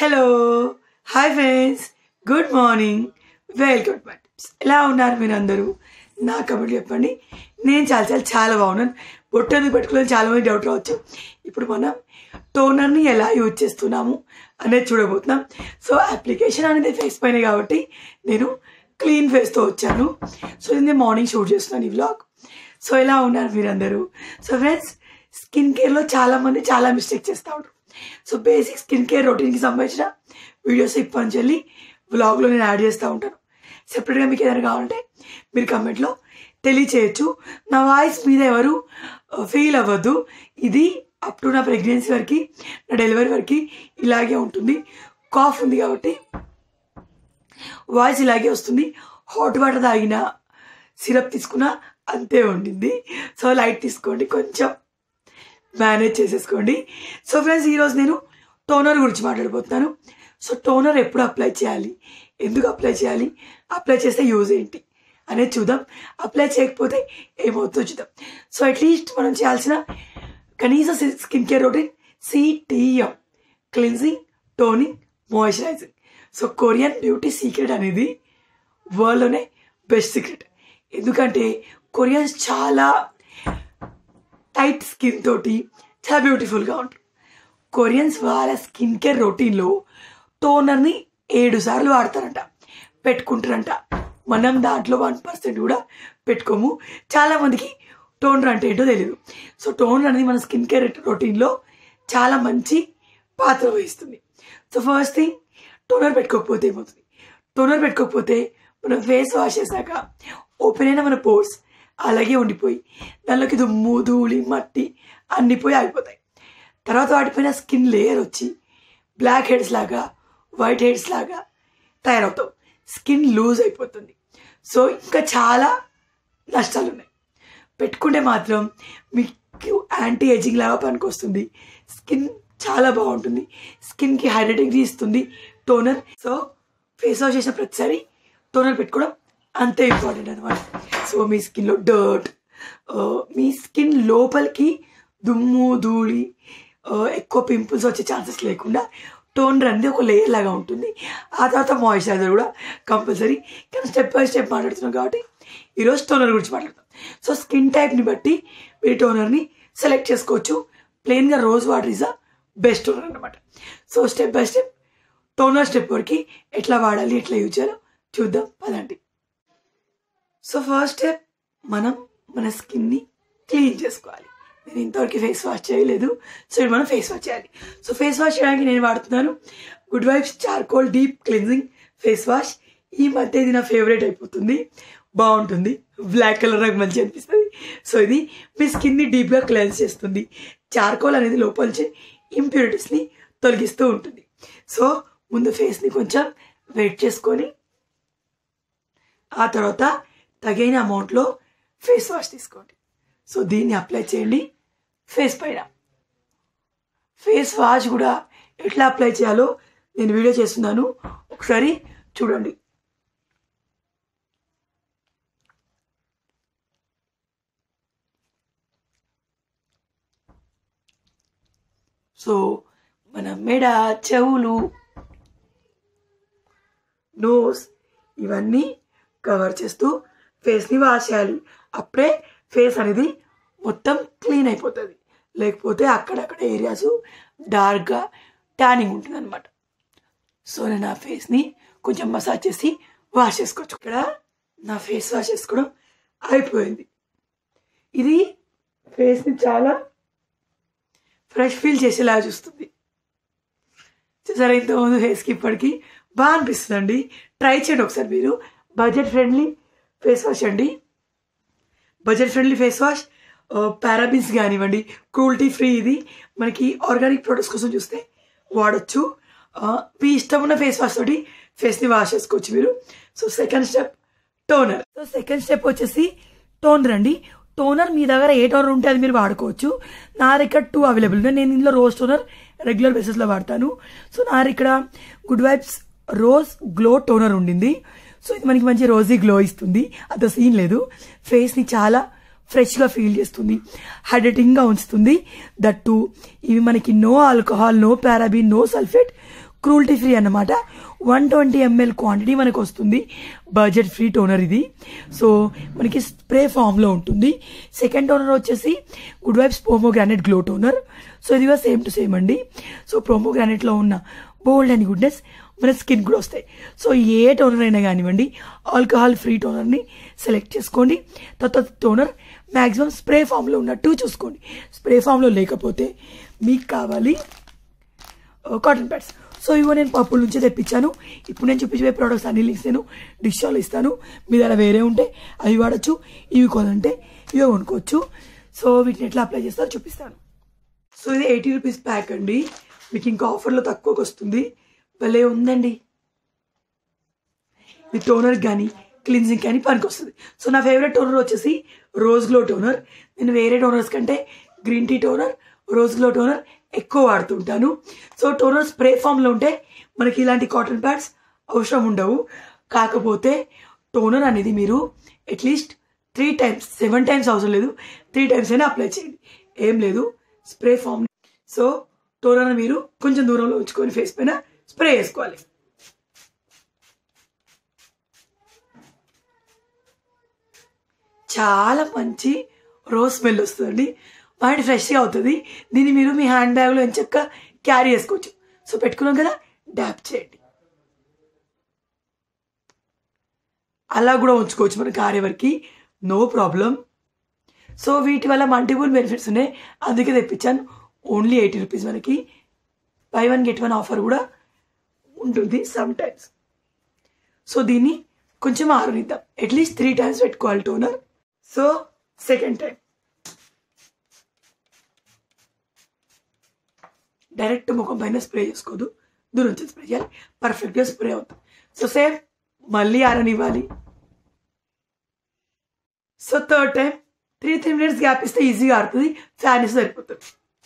Hello hi friends good morning welcome my tips ఎలా ఉన్నారు మీరు అందరూ నా కబుర్లు చెప్పండి నేను చాలా చాలా చాలా బాగున్నాను బొట్టు ఎందుకు పెట్టుకోలేదు చాలా మంది డౌట్ రావచ్చు ఇప్పుడు మనం టోనర్ని ఎలా యూజ్ చేస్తున్నాము అనేది చూడబోతున్నాం సో అప్లికేషన్ అనేది ఫేస్ పైన కాబట్టి నేను క్లీన్ ఫేస్తో వచ్చాను సో ఇది నేను మార్నింగ్ షూట్ చేస్తున్నాను ఈ వ్లాగ్ సో ఎలా ఉన్నారు మీరందరూ సో ఫ్రెండ్స్ స్కిన్ కేర్లో చాలామంది చాలా మిస్టేక్ చేస్తూ ఉంటారు సో బేసిక్ స్కిన్ కేర్ రొటీన్కి సంబంధించిన వీడియోస్ ఇప్పటి నుంచి వెళ్ళి వ్లాగ్లో నేను యాడ్ చేస్తూ ఉంటాను సెపరేట్గా మీకు ఏదైనా కావాలంటే మీరు కమెంట్లో తెలియచేయచ్చు నా వాయిస్ మీద ఎవరు ఫీల్ అవ్వద్దు ఇది అప్ టు నా ప్రెగ్నెన్సీ వరకు నా డెలివరీ వరకు ఇలాగే ఉంటుంది కాఫ్ ఉంది కాబట్టి వాయిస్ ఇలాగే వస్తుంది హాట్ వాటర్ తాగిన సిరప్ తీసుకున్నా అంతే ఉండింది సో లైట్ తీసుకోండి కొంచెం మేనేజ్ చేసేసుకోండి సో ఫ్రెండ్స్ ఈరోజు నేను టోనర్ గురించి మాట్లాడబోతున్నాను సో టోనర్ ఎప్పుడు అప్లై చేయాలి ఎందుకు అప్లై చేయాలి అప్లై చేస్తే యూజ్ ఏంటి అనేది చూద్దాం అప్లై చేయకపోతే ఏమవుతుందో చూద్దాం సో అట్లీస్ట్ మనం చేయాల్సిన కనీస skin care routine CTM cleansing toning moisturizing so Korean beauty secret అనేది వరల్డ్లోనే బెస్ట్ సీక్రెట్ ఎందుకంటే కొరియన్స్ చాలా టైట్ స్కిన్ తోటి చాలా బ్యూటిఫుల్గా ఉంటారు కొరియన్స్ వాళ్ళ స్కిన్ కేర్ రొటీన్లో టోనర్ని ఏడు సార్లు వాడతారంట పెట్టుకుంటారంట మనం దాంట్లో వన్ పర్సెంట్ కూడా పెట్టుకోము చాలామందికి టోనర్ అంటే ఏంటో తెలియదు సో టోనర్ అనేది మన స్కిన్ కేర్ రొటీన్లో చాలా మంచి పాత్ర వహిస్తుంది సో ఫస్ట్ థింగ్ టోనర్ పెట్టుకోకపోతే ఏమవుతుంది టోనర్ పెట్టుకోకపోతే మనం ఫేస్ వాష్ చేశాక ఓపెన్ అయిన మన పోర్స్ అలాగే ఉండిపోయి దానిలోకి దుమ్ము ధూళి మట్టి అన్ని పోయి ఆగిపోతాయి తర్వాత వాటిపైన స్కిన్ లేయర్ వచ్చి బ్లాక్ హెడ్స్ లాగా వైట్ హెడ్స్ లాగా తయారవుతావు స్కిన్ లూజ్ అయిపోతుంది సో ఇంకా చాలా నష్టాలు ఉన్నాయి పెట్టుకుంటే మాత్రం మీకు యాంటీ ఏజింగ్ లాగా పనికొస్తుంది స్కిన్ చాలా బాగుంటుంది స్కిన్కి హైడ్రేటింగ్ ఇస్తుంది టోనర్ సో ఫేస్ వాష్ చేసిన ప్రతిసారి టోనర్ పెట్టుకోవడం అంతే ఇంపార్టెంట్ అనమాట సో మీ స్కిన్లో డర్ట్ మీ స్కిన్ లోపలికి దుమ్ము ధూళి ఎక్కువ పింపుల్స్ వచ్చే ఛాన్సెస్ లేకుండా టోనర్ అనేది ఒక లేయర్ లాగా ఉంటుంది ఆ తర్వాత మాయిశ్చరైజర్ కూడా కంపల్సరీ కానీ స్టెప్ బై స్టెప్ మాట్లాడుతున్నాం కాబట్టి ఈరోజు టోనర్ గురించి మాట్లాడతాం సో స్కిన్ టైప్ని బట్టి మీరు టోనర్ని సెలెక్ట్ చేసుకోవచ్చు ప్లెయిన్గా rose water is a best toner అనమాట so step by step toner step వరకు ఎట్లా వాడాలి ఎట్లా యూజ్ చేయాలో చూద్దాం పదండి సో ఫస్ట్ స్టెప్ మనం మన స్కిన్ని క్లీన్ చేసుకోవాలి నేను ఇంతవరకు ఫేస్ వాష్ చేయలేదు సో ఇప్పుడు మనం ఫేస్ వాష్ చేయాలి సో ఫేస్ వాష్ చేయడానికి నేను వాడుతున్నాను good vibes charcoal deep cleansing face wash ఈ మధ్య ఇది నా ఫేవరెట్ అయిపోతుంది బాగుంటుంది బ్లాక్ కలర్ నాకు మంచిగా అనిపిస్తుంది సో ఇది మీ స్కిన్ని డీప్గా క్లెన్స్ చేస్తుంది చార్కోల్ అనేది లోపల నుంచి ఇంప్యూరిటీస్ని తొలగిస్తూ ఉంటుంది సో ముందు ఫేస్ని కొంచెం వెయిట్ చేసుకొని ఆ తర్వాత తగిన అమౌంట్లో ఫేస్ వాష్ తీసుకోండి సో దీన్ని అప్లై చేయండి ఫేస్ పైన ఫేస్ వాష్ కూడా ఎట్లా అప్లై చేయాలో నేను వీడియో చేస్తున్నాను ఒకసారి చూడండి సో మన మెడ చెవులు నోస్ ఇవన్నీ కవర్ చేస్తూ ఫేస్ని వాష్ చేయాలి అప్పుడే ఫేస్ అనేది మొత్తం క్లీన్ అయిపోతుంది లేకపోతే అక్కడక్కడ ఏరియాస్ డార్క్గా ట్యానింగ్ ఉంటుంది అనమాట సో నేను నా ఫేస్ని కొంచెం మసాజ్ చేసి వాష్ చేసుకోవచ్చు ఇక్కడ నా ఫేస్ వాష్ చేసుకోవడం అయిపోయింది ఇది ఫేస్ని చాలా ఫ్రెష్ ఫీల్ చేసేలా చూస్తుంది చూసారా ఇంతకుముందు ఫేస్కి ఇప్పటికి బాగా అనిపిస్తుందండి ట్రై చేయండి ఒకసారి మీరు బడ్జెట్ ఫ్రెండ్లీ ఫేస్ వాష్ అండి budget friendly face wash parabens కానివ్వండి క్రూల్టీ ఫ్రీ ఇది మనకి ఆర్గానిక్ ప్రొడక్ట్స్ కోసం చూస్తే వాడచ్చు మీ ఇష్టం ఉన్న ఫేస్ వాష్ తోటి ఫేస్ని వాష్ చేసుకోవచ్చు మీరు so second step toner so second step వచ్చేసి టోనర్ అండి టోనర్ మీ దగ్గర ఏ టోనర్ ఉంటే అది మీరు వాడుకోవచ్చు నా దగ్గర టూ అవైలబుల్ ఉన్నాయి నేను ఇందులో రోజ్ టోనర్ రెగ్యులర్ బేసిస్లో వాడతాను సో నా ఇక్కడ good vibes rose glow toner ఉండింది సో ఇది మనకి మంచి రోజీ గ్లో ఇస్తుంది అంత సీన్ లేదు ఫేస్ని చాలా ఫ్రెష్గా ఫీల్ చేస్తుంది హైడ్రేటింగ్గా ఉంచుతుంది దట్టు ఇవి మనకి no alcohol no paraben no sulphate cruelty free అన్నమాట వన్ ట్వంటీ ఎంఎల్ క్వాంటిటీ మనకు వస్తుంది బడ్జెట్ ఫ్రీ టోనర్ ఇది సో మనకి స్ప్రే ఫామ్లో ఉంటుంది సెకండ్ టోనర్ వచ్చేసి good vibes granite glow toner so ఇది కూడా సేమ్ టు సేమ్ అండి సో గ్రానైట్లో ఉన్న బోల్డ్ అండ్ గుడ్నెస్ మన స్కిన్ కూడా వస్తాయి సో ఏ టోనర్ అయినా కానివ్వండి ఆల్కహాల్ ఫ్రీ టోనర్ని సెలెక్ట్ చేసుకోండి తర్వాత టోనర్ మ్యాక్సిమం స్ప్రే ఫామ్లో ఉన్నట్టు చూసుకోండి స్ప్రే ఫామ్లో లేకపోతే మీకు కావాలి కాటన్ ప్యాడ్స్ సో ఇవో నేను పప్పుల నుంచి తెప్పించాను ఇప్పుడు నేను చూపించే ప్రోడక్ట్స్ అన్ని లింక్స్ నేను డిస్టాల్ ఇస్తాను మీ దగ్గర వేరే ఉంటే అవి వాడచ్చు ఇవి కొనంటే ఇవి కొనుక్కోవచ్చు సో వీటిని ఎట్లా అప్లై చేస్తారో చూపిస్తాను సో ఇది ఎయిటీ రూపీస్ ప్యాక్ అండి మీకు ఇంకా ఆఫర్లో తక్కువకి వస్తుంది భలే ఉందండి ఈ టోనర్ కానీ క్లిన్జింగ్ కానీ పనికి వస్తుంది సో నా ఫేవరెట్ టోనర్ వచ్చేసి రోజ్ గ్లో టోనర్ నేను వేరే టోనర్స్ కంటే green tea toner rose glow toner ఎక్కువ వాడుతుంటాను సో టోనర్ స్ప్రే ఫామ్లో ఉంటే మనకి ఇలాంటి కాటన్ ప్యాడ్స్ అవసరం ఉండవు కాకపోతే టోనర్ అనేది మీరు at least three times seven times అవసరం లేదు త్రీ టైమ్స్ అయినా అప్లై చేయండి ఏం లేదు స్ప్రే ఫామ్ సో టోనర్ మీరు కొంచెం దూరంలో ఉంచుకొని ఫేస్ పైన స్ప్రే చేసుకోవాలి చాలా మంచి రోజ్ స్మెల్ వస్తుందండి మైండ్ ఫ్రెష్గా అవుతుంది దీన్ని మీరు మీ హ్యాండ్ బ్యాగ్లో ఎంచక్క క్యారీ చేసుకోవచ్చు సో పెట్టుకున్నాం కదా డ్యాప్ చేయండి అలా కూడా ఉంచుకోవచ్చు మన కార్య వరకు నో ప్రాబ్లం సో వీటి వల్ల మల్టిపుల్ బెనిఫిట్స్ ఉన్నాయి అందుకే తెప్పించాను ఓన్లీ ఎయిటీ రూపీస్ మనకి buy one get one offer కూడా ఉంటుంది సమ్ టైమ్స్ సో దీన్ని కొంచెం ఆరనిద్దాం అట్లీస్ట్ త్రీ టైమ్స్ పెట్టుకోవాలి toner so second time direct ముఖం పైన స్ప్రే చేసుకోదు దూరం నుంచి స్ప్రే చేయాలి పర్ఫెక్ట్గా స్ప్రే అవుతుంది సో సేమ్ మళ్ళీ ఆరనివ్వాలి so third time three three minutes gap ఇస్తే ఈజీగా ఆడుతుంది ఫ్యాన్ ఇస్తే సరిపోతుంది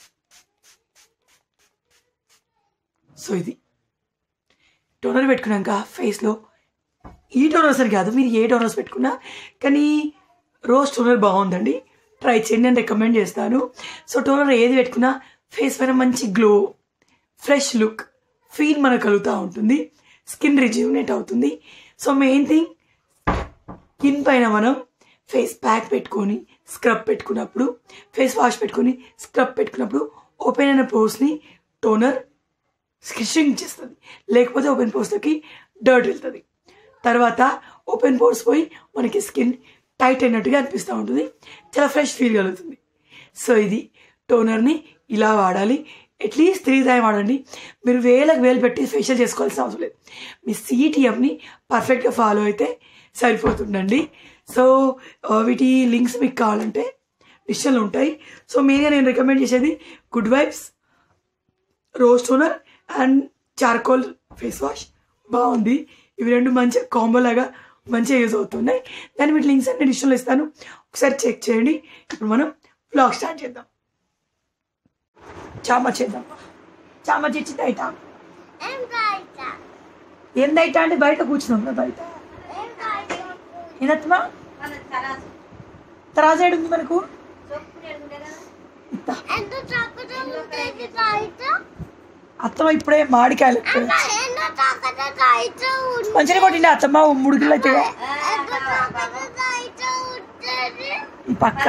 సో ఇది టోనర్ పెట్టుకున్నాక ఫేస్లో ఈ టోనర్స్ అని కాదు మీరు ఏ టోనర్స్ పెట్టుకున్నా కానీ రోజ్ టోనర్ బాగుందండి ట్రై చేయండి నేను రికమెండ్ చేస్తాను సో టోనర్ ఏది పెట్టుకున్నా ఫేస్ పైన మంచి గ్లో ఫ్రెష్ లుక్ ఫీల్ మనకు కలుగుతూ ఉంటుంది స్కిన్ రిజ్యూనేట్ అవుతుంది సో మెయిన్ థింగ్ స్కిన్ పైన మనం ఫేస్ ప్యాక్ పెట్టుకొని స్క్రబ్ పెట్టుకున్నప్పుడు ఫేస్ వాష్ పెట్టుకొని స్క్రబ్ పెట్టుకున్నప్పుడు ఓపెన్ అయిన పోర్స్ని టోనర్ స్కిషింగ్ చేస్తుంది లేకపోతే ఓపెన్ పోర్స్లోకి డర్ట్ వెళ్తుంది తర్వాత ఓపెన్ పోర్స్ పోయి మనకి స్కిన్ టైట్ అయినట్టుగా అనిపిస్తూ ఉంటుంది చాలా ఫ్రెష్ ఫీల్ కలుగుతుంది సో ఇది టోనర్ని ఇలా వాడాలి అట్లీస్ట్ త్రీ టైం వాడండి మీరు వేలకు వేలు పెట్టి ఫేషియల్ చేసుకోవాల్సిన అవసరం లేదు మీ సిటీఎంని పర్ఫెక్ట్గా ఫాలో అయితే సరిపోతుందండి సో ఆ, వీటి లింక్స్ మీకు కావాలంటే డిస్టల్లో ఉంటాయి సో మెయిన్గా నేను రికమెండ్ చేసేది good vibes rose toner and charcoal face wash బాగుంది ఇవి రెండు మంచి కాంబో లాగా మంచిగా యూజ్ అవుతున్నాయి దాని వీటి లింక్స్ అన్ని డిస్టల్లో ఇస్తాను ఒకసారి చెక్ చేయండి ఇప్పుడు మనం బ్లాగ్ స్టార్ట్ చేద్దాం చామచ్ చేద్దాం చామచ్ ఇచ్చి దైట Engaita. ఏం దైట అంటే బయట కూర్చున్నాం కదా బయట Engaita. ఏదత్మా తరాజు ఏడు ఉంది మనకు ఇత్తా. ఎంత చక్కగా ఉంటుంది కాయిత అత్తమ్మ ఇప్పుడే మామిడికాయలు అమ్మ ఎంత చక్కగా కాయిత ఉంటుంది మంచిగా కొట్టింది అత్తమ్మ మూడు కిలో అయితే ఎంత చక్కగా కాయిత ఉంటుంది ఈ పక్క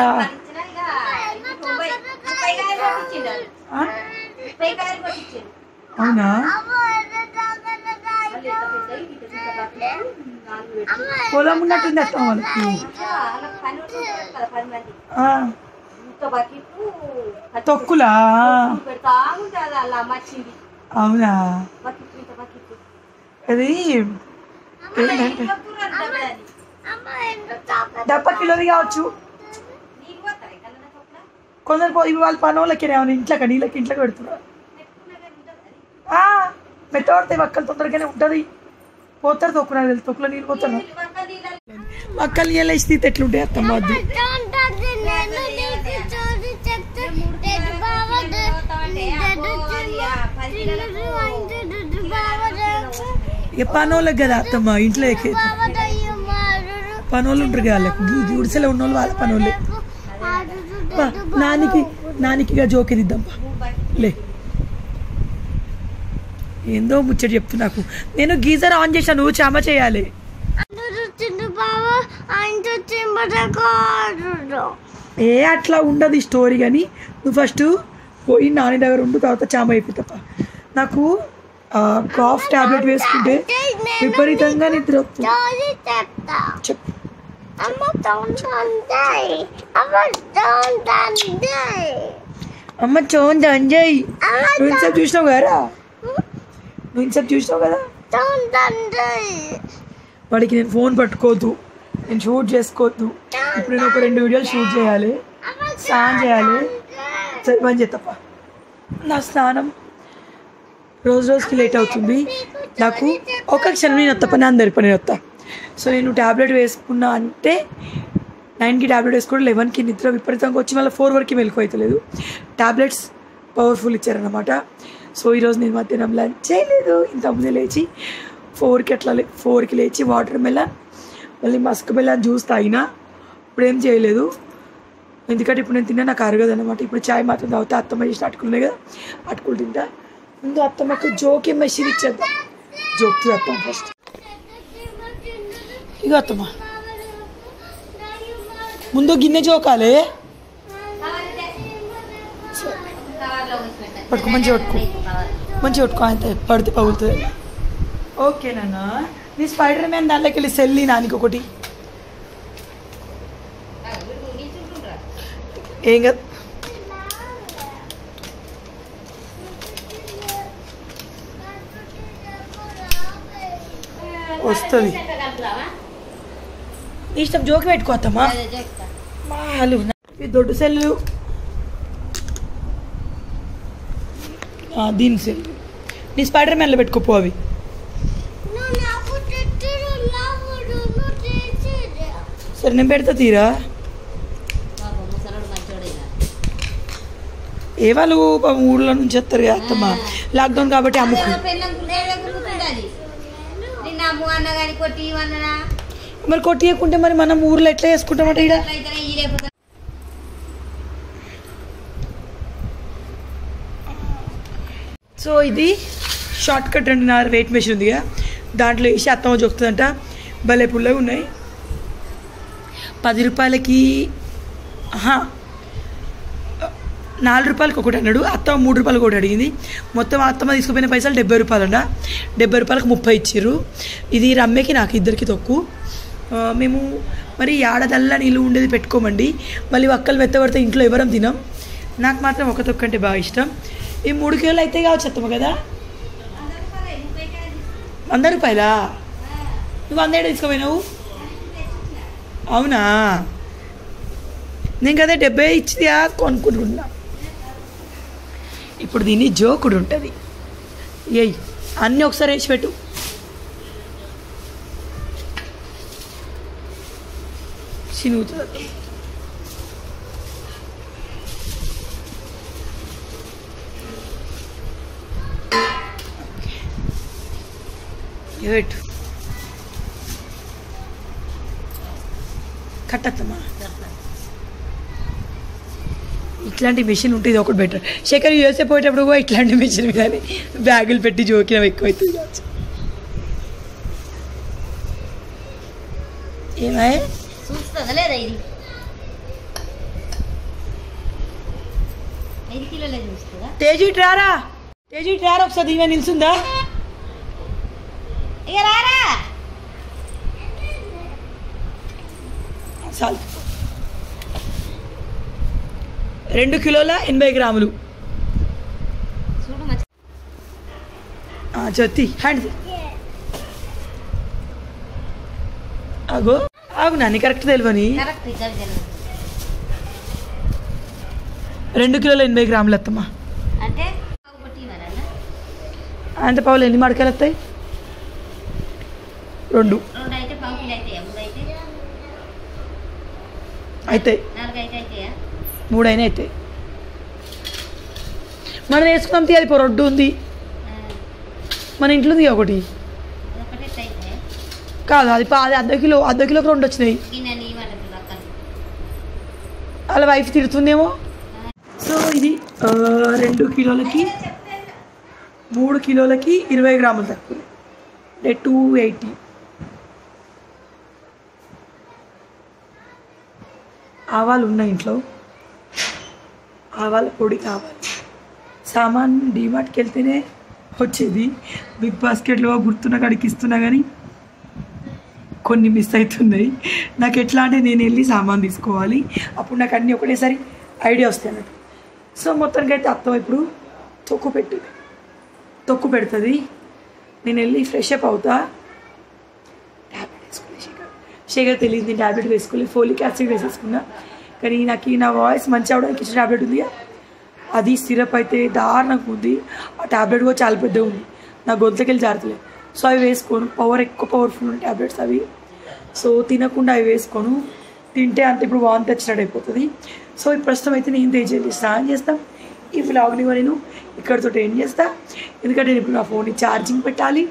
ఆ? అవునా అమ్మ ఎంత చక్కగా కాయిత అమ్మ పొలం ఉన్నట్టుంది అత్తమ్మ వాళ్ళకి ఆ, తొక్కులా పెడతా ఉంటుంది అలా మచ్చింది అవునా బకెట్ ఇంత బకెట్ అది ఏంటంటే అమ్మ ఎంత చక్కగా డబ్బా కిలోది కావచ్చు నీళ్ళు పోతాయి కన్నా చొప్పున కొందరు పో- ఇవి వాళ్ళ పని వాళ్ళకి ఏమైనా ఇంట్లోకి నీళ్ళకి ఇంట్లోకి పెడుతున్నారు ఆ, మెత్తబడితే వక్కలు తొందరగానే ఉంటుంది పోతారు తొక్కు నాకు తెలుసు తొక్కులో నీళ్ళు పోతారు వక్కలు నీళ్ళు వేసి ఎట్లుంటాయి అత్తమ్మ వద్దు ఎంత ఉంటుంది నేను నీకు చూసి చెప్తే డెడ్ బావదు డెడ్ బావదు ఇక పనోళ్ళకి కదా అత్తమ్మ ఇంట్లో ఎక్కే బావదయ్య మారు పనోళ్ళు ఉంటారు కదా వాళ్ళకి ఈ గుడిసెలో ఉన్న వాళ్ళు వాళ్ళ పనోళ్ళే పా, నానికి నానికి ఇక జోకి దిద్దాం పా. లే ఏందో ముచ్చట చెప్తు నాకు నేను గీజర్ ఆన్ చేసా నువ్వు చామ చేయాలి అందరూ వచ్చిండు బాబా ఆయన చిమ్మటకాడు ఏ అట్లా ఉండదు ఈ స్టోరీ కానీ నువ్వు ఫస్ట్ పోయి నాని దగ్గర ఉండు తర్వాత చామ అయిపోతా నాకు కాఫ్ టాబ్లెట్ వేసుకుంటే విపరీతంగా నిద్ర వస్తుంది స్టోరీ చెప్తా చెప్పు అమ్మ తొందంటాయి అమ్మ తొందంటాయి అమ్మ చోన్ అంజయ్ అమ్మ నువ్వు ఇంతసేపు చూసినావు కదా నువ్వు ఇంతసేపు చూసినావు కదా తొందంటాయి వాడికి నేను ఫోన్ పట్టుకోవద్దు నేను షూట్ చేసుకోవద్దు ఇప్పుడు నేను ఒక రెండు వీడియోలు షూట్ చేయాలి స్నానం చేయాలి సరే పని చేస్తప్ప నా స్నానం రోజు రోజుకి లేట్ అవుతుంది నాకు ఒక క్షణం నేను వస్తా పని అందరి పని వస్తా సో నేను ట్యాబ్లెట్ వేసుకున్నా అంటే నైన్కి ట్యాబ్లెట్ వేసుకోవడం లెవెన్కి నిద్ర విపరీతంగా వచ్చి మళ్ళీ ఫోర్ వరకు మెలకు అవుతలేదు ట్యాబ్లెట్స్ పవర్ఫుల్ ఇచ్చారనమాట సో ఈరోజు నేను మధ్యాహ్నం లంచ్ చేయలేదు ఇంత ముందే లేచి ఫోర్కి అట్లా లే ఫోర్కి లేచి వాటర్ మెలన్ మళ్ళీ మస్క్ మెలన్ జ్యూస్ తాగినా ఇప్పుడు ఏం చేయలేదు ఎందుకంటే ఇప్పుడు నేను తిన్నా నాకు అరగదు అనమాట ఇప్పుడు చాయ్ మాత్రం తాగుతా అత్తమ్మ చేసిన అటుకులు ఉన్నాయి కదా అటుకులు తింటా ముందు అత్తమ్మకు జోకి మెషిన్ ఇచ్చేద్దాం జోక్ అత్తమ్మ ఫస్ట్ ఇక అత్తమ్మ ముందు గిన్నె జోకాలే కవర్లో ఉంచి పెట్టండి. పట్టుకో మంచిగా పట్టుకో మంచిగా పట్టుకో అంతే పడితే పగులుతుంది ఓకేనా నీ స్పైడర్ మ్యాన్ దాంట్లోకి వెళ్ళి సెల్లి నానికి ఒకటి ఏం కాదు వస్తుంది చెక్క కలుపుదామా? ఇష్టం జోకి పెట్టుకోవద్దమ్మా అదే చెప్తా. మాలు ఈ దొడ్డు సెల్లు ఆ, దీని సెల్ నీ స్పైడర్ మ్యాన్లో పెట్టుకోపో అవి నువ్వు నాకు తిట్టుడు లావుడు నువ్వు చేసేది సరే నేను పెడతా తీరా పాపం ముసలోడు మంచోడేనా. ఏ వాళ్ళు పాపం ఊళ్ళో నుంచి వస్తారు కదా అత్తమ్మ లాక్డౌన్ కాబట్టి అమ్ముకు అదేమో పెళ్ళం గుర్తు గుర్తుంది అది. నిన్న అమ్ము అన్న కానీ కొట్టి ఇవ్వన్ననా మరి కొట్టియకుంటే మరి మనం ఊర్లో ఎట్లా చేసుకుంటామట ఇక్కడ అట్లయితేనే ఈ రేపు సో ఇది షార్ట్ కట్ అండి నా వెయిట్ మెషిన్ ఉందిగా దాంట్లో వేసి అత్తమ్మ చూస్తుందంట భలే పుల్లగా ఉన్నాయి పది రూపాయలకి ఆహా, నాలుగు రూపాయలకి ఒకటి అన్నాడు అత్తమ్మ మూడు రూపాయలు ఒకటి అడిగింది మొత్తం అత్తమ్మ తీసుకుపోయిన పైసలు డెబ్బై రూపాయలు అంట డెబ్బై రూపాయలకు ముప్పై ఇచ్చిర్రు ఇది రమ్మెకి నాకు ఇద్దరికి తక్కువ ఆ, మేము మరి ఏడదల్లా నీళ్ళు ఉండేది పెట్టుకోమండి మళ్ళీ ఒక్కలు మెత్తబడితే ఇంట్లో ఎవరం తినం నాకు మాత్రం ఒక తొక్క అంటే బాగా ఇష్టం ఈ మూడు కిలోలు అయితే కావచ్చు అత్తమ్మ కదా వంద రూపాయలా నువ్వు వంద ఏడు తీసుకోపోయినావు అవునా నేను కదా డెబ్బై ఇచ్చింది కొనుక్కుంటున్నా ఇప్పుడు దీన్ని జోకుడు ఉంటుంది ఏయ్ అన్నీ ఒకసారి వేసి పెట్టు చినుగుతుంది పెట్టు కట్టత్తమ్మా ఇట్లాంటి మిషన్ ఉంటుంది ఒకటి బెటర్ శేఖర్ యూఎస్ఏ పోయేటప్పుడు కూడా ఇట్లాంటి మిషన్ కానీ బ్యాగులు పెట్టి జోకిన ఎక్కువ అవుతుంది కావచ్చు ఏమాయ్ చూస్తుందా లేదా ఇది ఐదు కిలోలే చూస్తుందా తేజు ఇటు రారా తేజు ఇటు రారా ఒకసారి ఈమె నిల్చుందా ఇక రారా చాలు రెండు కిలోల ఎనభై గ్రాములు చూడు మంచి ఆ, చెత్తి హ్యాండ్ ఆగో ఆగు నాని కరెక్ట్ తెలియని కరెక్ట్ ఇద్దరు జనం రెండు కిలోల ఎనభై గ్రాములు అత్తమ్మ అంటే ఒకటి మరన్న అంత పావులు ఎన్ని మడకలు వస్తాయి రెండు రెండు అయితే పావు కిలో అయితే మూడు అయితే అవుతాయి నాలుగు అయితే అయితాయా మూడు అయినా అవుతాయి మనం వేసుకున్నాం తీ అది ఇప్పుడు రొడ్డు ఉంది ఆ, మన ఇంట్లో ఉంది ఒకటి అదొకటి ఎట్ట అయితే కాదు అది పా- అది అర్ధ కిలో అర్ధ కిలోకి రెండు వచ్చినాయి గిన్నె నీ వాళ్ళకి అక్కడ వాళ్ళ వైఫ్ తిడుతుందేమో సో ఇది ఆ, రెండు కిలోలకి మూడు కిలోలకి ఇరవై గ్రాములు తక్కువ అంటే టూ ఎయిటీ ఆవాలు ఉన్నాయి ఇంట్లో ఆవాల పొడి కావాలి సామాన్ డీమార్ట్కి వెళ్తేనే వచ్చేది బిగ్ బాస్కెట్లో గుర్తున్న కాడికి ఇస్తున్నా కానీ కొన్ని మిస్ అవుతున్నాయి నాకు ఎట్లా అంటే నేను వెళ్ళి సామాన్ తీసుకోవాలి అప్పుడు నాకు అన్నీ ఒకటేసారి ఐడియా వస్తాయి అన్నట్టు సో మొత్తానికి అయితే అత్తం ఇప్పుడు తొక్కు పెట్టింది తొక్కు పెడుతుంది నేను వెళ్ళి ఫ్రెష్ అప్ అవుతా ట్యాబ్లెట్ వేసుకోలే శేఖర్ శేఖర్ తెలియదు నేను ట్యాబ్లెట్ వేసుకోలే ఫోలిక్ యాసిడ్ వేసేసుకున్నా కానీ నాకు ఈ నా వాయిస్ మంచి అవడానికి ఇచ్చిన ట్యాబ్లెట్ ఉంది అది సిరప్ అయితే దారుణంగా ఉంది ఆ ట్యాబ్లెట్ కూడా చాలా పెద్దగా ఉంది నా గొంతుకెళ్ళి జారుతలే సో అవి వేసుకోను పవర్ ఎక్కువ పవర్ఫుల్ ఉన్న ట్యాబ్లెట్స్ అవి సో తినకుండా అవి వేసుకోను తింటే అంత ఇప్పుడు వాంతి వచ్చినట్టు అయిపోతుంది సో ఈ ప్రస్తుతం అయితే నేను ఏం చేయాలి స్నానం చేస్తాం ఈ వ్లాగ్ని కూడా నేను ఇక్కడితో ఏం చేస్తా ఎందుకంటే నేను ఇప్పుడు నా ఫోన్ని ఛార్జింగ్ పెట్టాలి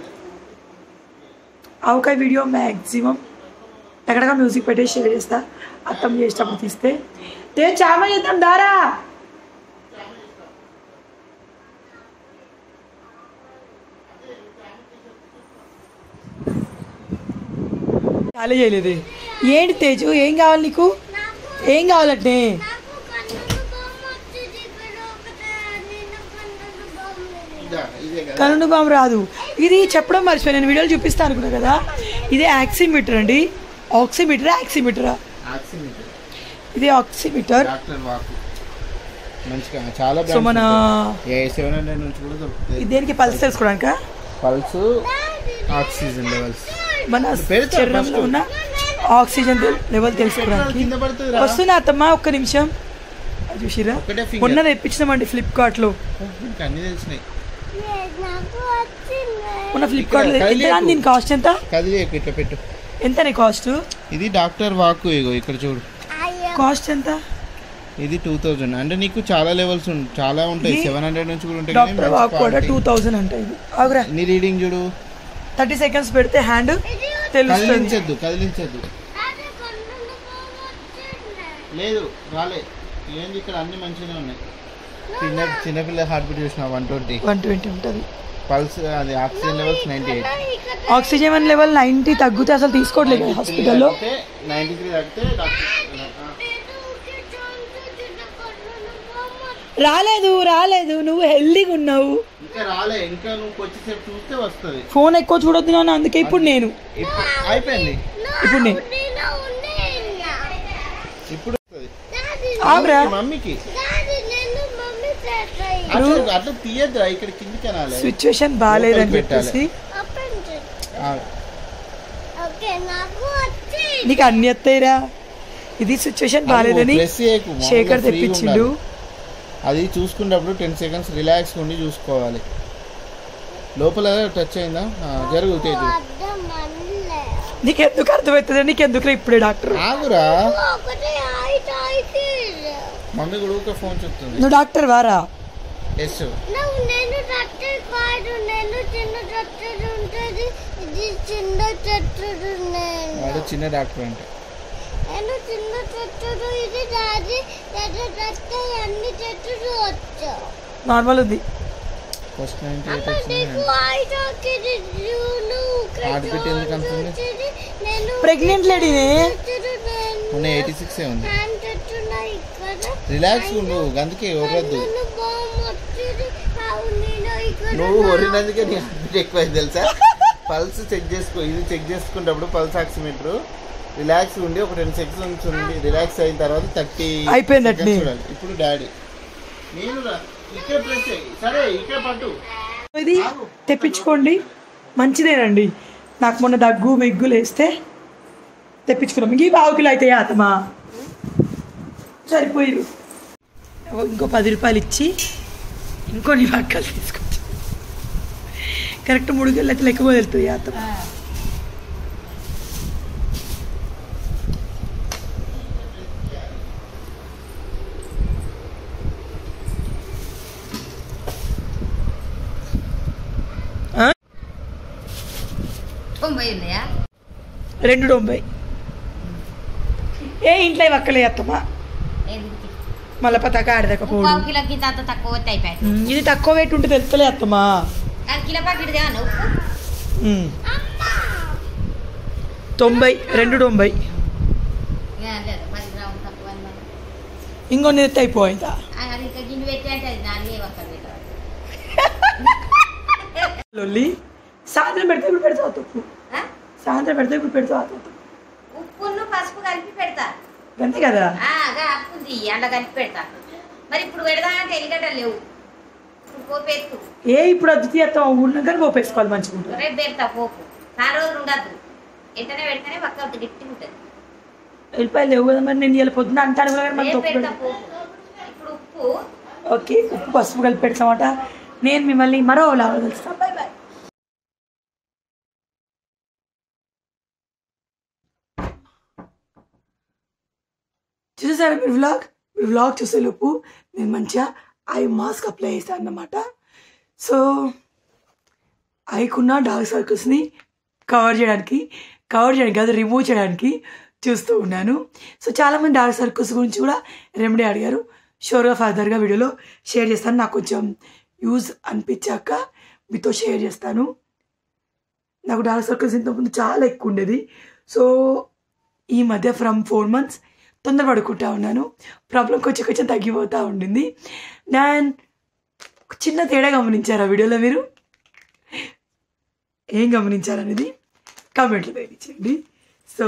అవకాయ వీడియో మ్యాక్సిమం ఎక్కడగా మ్యూజిక్ పెట్టి షేర్ చేస్తా అర్థం చేసేటప్పుడు తీస్తే తే చామ చేద్దాం దారా చాలా చేయలేదు ఏంటి తేజు ఏం కావాలి నీకు ఏం కావాలంటే నాకు కన్నులు బొమ్మ వచ్చింది ఇక్కడ ఒకటే నిన్న కన్నులు బొమ్మ ఇదే కదా కనుండు బామ్ రాదు ఇది చెప్పడం మర్చిపోయి నేను వీడియోలు చూపిస్తాను అనుకున్నా కదా ఇది ఆక్సిమీటర్ అండి ఆక్సిమీటర్ ఆక్సిమీటరా ఆక్సిమీటర్ ఇది ఆక్సిమీటర్ డాక్టర్ వాకు మంచిగా చాలా సో మన ఏ సెవెన్ హండ్రెడ్ నుంచి కూడా దొరుకుతాయి ఇది దేనికి పల్స్ తెలుసుకోవడానిక పల్స్ ఆక్సిజన్ లెవెల్స్ మన పెడతా శరీరంలో ఉన్న ఆక్సిజన్ లెవెల్ తెలుసుకోవడానికి కింద పడుతుంది రా వస్తున్నా అత్తమ్మా ఒక్క నిమిషం అది చూసిరా ఒకటే finger. మొన్న తెప్పించినామండి ఫ్లిప్కార్ట్లో ఇంకా అన్ని తెలిసినాయి నాకు వచ్చింది మొన్న ఫ్లిప్కార్ట్లో ఇక్కడ ఎంత కదిలేకు. దీని కాస్ట్ ఎంత కదిలే ఇట్లా పెట్టు ఎంత నీ కాస్ట్ ఇది డాక్టర్ వాకు ఇగో ఇక్కడ చూడు అయ్యో కాస్ట్ ఎంత ఇది టూ థౌజండ్ అంటే నీకు చాలా లెవెల్స్ చాలా ఉంటాయి ఇది సెవెన్ హండ్రెడ్ నుంచి కూడా ఉంటాయి కానీ డాక్టర్ మంచి వాక్ కూడా quality. టూ థౌజండ్ అంట ఇది ఆగురా నీ రీడింగ్ చూడు థర్టీ సెకండ్స్ పెడితే హ్యాండ్ తెలుస్తుంది కదిలించద్దు కదిలించద్దు అది కన్నులు బొమ్మ వచ్చింది లేదు రాలే ఏంది ఇక్కడ అన్ని మంచిగా ఉన్నాయి చిన్న చిన్నపిల్ల హార్ట్ బీట్ చూసిన వన్ ట్వంటీ వన్ ట్వంటీ ఉంటుంది పల్స్ అది ఆక్సిజన్ లెవెల్స్ నైంటీ ఎయిట్ ఇక్కడ ఆక్సిజన్ లెవెల్ నైంటీ తగ్గితే అసలు తీసుకోవట్లేదు కదా హాస్పిటల్లో నైంటీ త్రీ తగ్గితే డాక్టర్ ఊరికే చూస్తూ చిన్న కన్నులు బొమ్మ రాలేదు రాలేదు నువ్వు హెల్దీగా ఉన్నావు ఇంకా రాలే ఇంకా నువ్వు వచ్చేసేపు చూస్తే వస్తుంది ఫోన్ ఎక్కువ చూడొద్దు నాన్న అందుకే ఇప్పుడు నేను ఇప్పుడు అయిపోయింది ఇప్పుడు నేను నేను ఉన్నాయినా ఇప్పుడు వస్తుంది దాది ఆగురా మమ్మీకి దాది నేను మమ్మీ చేస్తాయి అట్లా అట్లా తీయద్దురా ఇక్కడ కిందికి అనాలి సిచ్యువేషన్ బాగాలేదని లోపలికి పెట్టాలి. చెప్పేసి ఓపెన్ చేయి ఆ, ఓకే నాకు వచ్చి నీకు అన్ని వస్తాయిరా ఇది సిచ్యువేషన్ బాగాలేదని ప్రెస్ చేయకు, మామూలుగా శేఖర్ ఫ్రీగా తెప్పించిండు ఉండాలి. అది చూసుకున్నప్పుడు టెన్ సెకండ్స్ రిలాక్స్ ఉండి చూసుకోవాలి లోపల టచ్ అయిందా ఆ, జరుగు తేజు అర్థం అనలే నీకెందుకు అర్థమవుతుంది నీకెందుకురా ఇప్పుడే డాక్టర్ ఆగురా ఒకటి అయితే అయితే మమ్మీ కూడా ఊరికే ఫోన్ చెప్తుంది నువ్వు డాక్టర్ వారా ఎస్ నువ్వు నేను డాక్టర్ కాదు నేను చిన్న డాక్టర్ ఉంటుంది ఇది చిన్న డాక్టర్ నేను వాడు చిన్న డాక్టర్ అంటే నేను చిన్న డాక్టర్ ఇది దాది పెద్ద డాక్టర్ అన్ని డాక్టర్ వచ్చు నార్మల్ ఉంది ఫస్ట్ నైన్టీ ఎయిట్ అమ్మ వచ్చింది నీకు ఐదాకిది జూను హార్ట్ బీట్ ఎందుకు అంత ఉంది? నేను ప్రెగ్నెంట్ లేడీనే మొన్న ఎయిటీ సిక్స్ ఉంది హ్యాండ్ పెట్టున్నా ఇక్కడ రిలాక్స్ ఉండు అందుకే ఎవరద్దు నన్ను బామ్ వచ్చింది అవును నేను ఇక్కడ నువ్వు ఒరినందుకే నీ హార్ట్ బీట్ ఎక్కువ అయింది తెలుసా పల్స్ చెక్ చేసుకో ఇది చెక్ చేసుకున్నప్పుడు పల్స్ ఆక్సిమీటర్ రిలాక్స్ ఉండి ఒక రెండు సెకండ్స్ ఉండి రిలాక్స్ అయిన తర్వాత థర్టీ అయిపోయింది అట్నే. చూడాలి ఇప్పుడు డాడీ నేను రా. ఇక్కడ ప్రెస్ చేయి సరే ఇక్కడ పట్టు ఇది తెప్పించుకోండి మంచిదేనండి నాకు మొన్న దగ్గు మెగ్గులు వేస్తే తెప్పించుకున్నాం ఇంక ఈ పావు కిలో అయితే ఆతమా సరిపోయి ఇంకో పది రూపాయలు ఇచ్చి ఇంకొన్ని పక్కలు తీసుకొచ్చి కరెక్ట్ మూడు కిలో అయితే లెక్క వెళ్తుంది ఆతమ తొంభై ఉన్నాయా రెండు తొంభై ఏ ఇంట్లో ఇవి అక్కలే అత్తమా ఎందుకు మళ్ళీ పతాక ఆడదకపోవడం పావు కిలోకి తాత తక్కువ వస్తే అయిపోయాయి ఉమ్, ఇది తక్కువ వెయిట్ ఉంటే తెలుస్తలే అత్తమా అది కిలో పాకెట్ దేవన్నా ఉప్పు ఉమ్. తొంభై రెండు తొంభై ఇక లేదు పది గ్రాములు తక్కువ అని మరి. ఇంకొన్ని ఎత్తి అయిపోయిందా ఆ, అది ఇంకా గిన్నె పెట్టి అంటే అది నాన్నే ఒక్క పెట్టాలి లొల్లి సాయంత్రం పెడితే ఇప్పుడు పెడతావు తప్పు సాయంత్రం పెడితే ఇప్పుడు పెడతావు తప్పు ఉప్పును పసుపు కలిపి పెడతా అంతే కదా ఆ, అగా అప్పుంది అండ కలిపి పెడతా మరి ఇప్పుడు పెడదా అంటే ఎల్లిగడ్డ లేవు ఇప్పుడు పోపు ఎత్తు ఏ ఇప్పుడు అద్వితీయ ఉన్నాక పోపేసుకోవాలి మంచిగా ఉంటుంది రేపు పెడతా పోపు చాలా రోజులు ఉండద్దు వెంటనే పెడితేనే పక్క గట్టిగా ఉంటుంది వెళ్ళిపోయి లేవు కదా మరి నేను ఇలా పొద్దున అంటాను కదా మరి రేపు తప్పు పెడతా పెడతా. పోపు ఇప్పుడు ఉప్పు ఓకే ఉప్పు పసుపు కలిపి పెడతామట నేను మిమ్మల్ని మరో లాగా కలుస్తాను బాయ్ బాయ్ చూసేసారా మీరు వ్లాగ్ మీరు వ్లాగ్ చూసేలోపు నేను మంచిగా ఐ మాస్క్ అప్లై చేస్తాను అన్నమాట సో ఐకున్న డార్క్ సర్కిల్స్ని కవర్ చేయడానికి కవర్ చేయడానికి కాదు రిమూవ్ చేయడానికి చూస్తూ ఉన్నాను సో చాలామంది డార్క్ సర్కిల్స్ గురించి కూడా రెమెడీ అడిగారు షూర్గా ఫర్దర్గా వీడియోలో షేర్ చేస్తాను నాకు కొంచెం యూజ్ అనిపించాక మీతో షేర్ చేస్తాను నాకు డార్క్ సర్కిల్స్ ఇంతకుముందు చాలా ఎక్కువ ఉండేది సో ఈ మధ్య ఫ్రమ్ ఫోర్ మంత్స్ తొందర పడుకుంటా ఉన్నాను ప్రాబ్లం కొంచెం కొంచెం తగ్గిపోతూ ఉండింది దాన్ ఒక చిన్న తేడా గమనించారా వీడియోలో మీరు ఏం గమనించారనేది కామెంట్లో తెలియచేయండి సో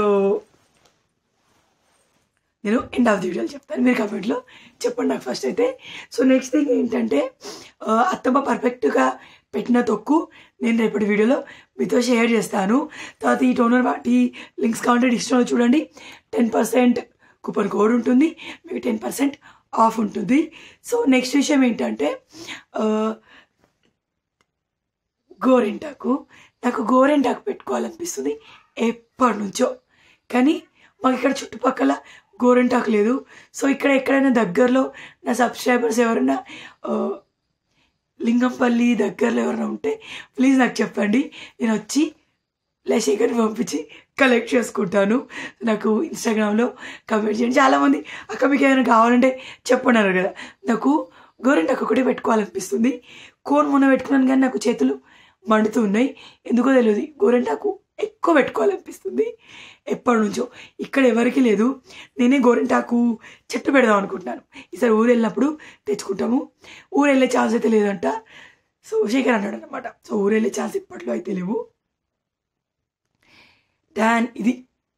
నేను ఎండ్ ఆఫ్ ది వీడియోలో చెప్తాను మీరు కామెంట్లో చెప్పండి నాకు ఫస్ట్ అయితే సో నెక్స్ట్ థింగ్ ఏంటంటే ఆ, అత్తమ్మ పర్ఫెక్ట్గా పెట్టిన తొక్కు నేను రేపటి వీడియోలో మీతో షేర్ చేస్తాను తర్వాత ఈ టోనర్ వాటి లింక్స్ కావాలంటే డిస్కౌంట్ చూడండి టెన్ పర్సెంట్ కూపన్ కోడ్ ఉంటుంది మీకు టెన్ పర్సెంట్ ఆఫ్ ఉంటుంది సో నెక్స్ట్ విషయం ఏంటంటే ఆ, గోరింటాకు నాకు గోరింటాకు పెట్టుకోవాలనిపిస్తుంది ఎప్పటి నుంచో కానీ మాకు ఇక్కడ చుట్టుపక్కల గోరింటాకు లేదు సో ఇక్కడ ఎక్కడైనా దగ్గరలో నా సబ్స్క్రైబర్స్ ఎవరైనా ఆ, లింగంపల్లి దగ్గరలో ఎవరైనా ఉంటే ప్లీజ్ నాకు చెప్పండి నేను వచ్చి లేశేఖర్ని పంపించి కలెక్ట్ చేసుకుంటాను నాకు ఇన్స్టాగ్రామ్లో కమెంట్ చేయండి చాలామంది అక్క మీకు ఏమైనా కావాలంటే చెప్పన్నారు కదా నాకు గోరింటాకు ఒకటే పెట్టుకోవాలనిపిస్తుంది కోన్ మొన్న పెట్టుకున్నాను కానీ నాకు చేతులు మండుతూ ఉన్నాయి ఎందుకో తెలియదు గోరింటాకు ఎక్కువ పెట్టుకోవాలనిపిస్తుంది ఎప్పటి నుంచో ఇక్కడ ఎవరికి లేదు నేనే గోరింటాకు చెట్టు పెడదాం అనుకుంటున్నాను ఈసారి ఊరు వెళ్ళినప్పుడు తెచ్చుకుంటాము ఊరు వెళ్ళే ఛాన్స్ అయితే లేదంట సో శేఖర్ అన్నాడు అనమాట సో ఊరు వెళ్ళే ఛాన్స్ ఇప్పట్లో అయితే లేవు దాన్ ఇది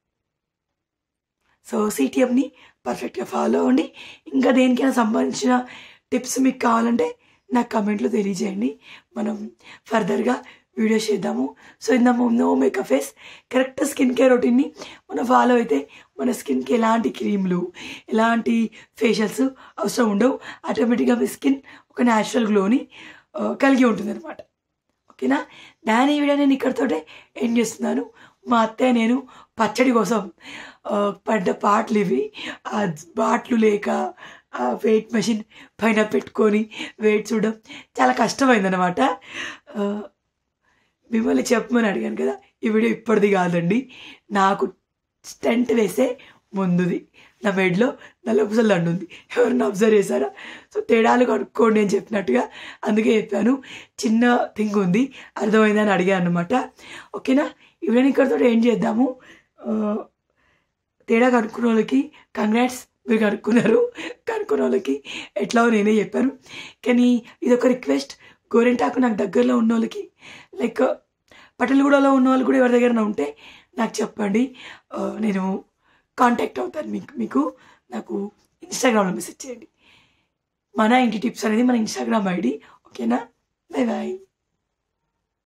సో సిటిఎంని పర్ఫెక్ట్గా ఫాలో అవ్వండి ఇంకా దేనికైనా సంబంధించిన టిప్స్ మీకు కావాలంటే నాకు కమెంట్లో తెలియజేయండి మనం ఫర్దర్గా వీడియో చేద్దాము సో ఇంత no makeup face correct skin care రొటీన్ని మనం ఫాలో అయితే మన స్కిన్కి ఎలాంటి క్రీమ్లు ఎలాంటి ఫేషియల్స్ అవసరం ఉండవు ఆటోమేటిక్గా మీ స్కిన్ ఒక న్యాచురల్ గ్లోని కలిగి ఉంటుంది అనమాట ఓకేనా దాని వీడియో నేను ఇక్కడితోటే ఏం చేస్తున్నాను మా అత్తయ్య నేను పచ్చడి కోసం ఆ, పడ్డ పాటలు ఇవి ఆ బాట్లు లేక ఆ వెయిట్ మెషిన్ పైన పెట్టుకొని వెయిట్ చూడడం చాలా కష్టమైందనమాట ఆ, మిమ్మల్ని చెప్పమని అడిగాను కదా ఈ వీడియో ఇప్పటిది కాదండి నాకు స్టెంట్ వేసే ముందుది నా బెడ్లో నల్లపుసలు దండు ఉంది ఎవరైనా అబ్జర్వ్ చేశారా సో తేడాలు కనుక్కోండి అని చెప్పినట్టుగా అందుకే చెప్పాను చిన్న థింగ్ ఉంది అర్థమైందని అడిగాను అనమాట ఓకేనా ఇవన్నీ ఇక్కడితో ఏం చేద్దాము ఆ, తేడా కనుక్కున్న వాళ్ళకి కంగ్రాట్స్ మీరు కనుక్కున్నారు కనుక్కున్న వాళ్ళకి ఎట్లా నేనే చెప్పాను కానీ ఇది ఒక రిక్వెస్ట్ గోరెంటాకు నాకు దగ్గరలో ఉన్న వాళ్ళకి లైక్ పటల్గూడలో ఉన్న వాళ్ళు కూడా ఎవరి దగ్గర ఉంటే నాకు చెప్పండి ఆ, నేను కాంటాక్ట్ అవుతాను మీకు మీకు నాకు ఇన్స్టాగ్రామ్లో మెసేజ్ చేయండి మన ఇంటి టిప్స్ అనేది మన ఇన్స్టాగ్రామ్ ఐడి ఓకేనా బై బాయ్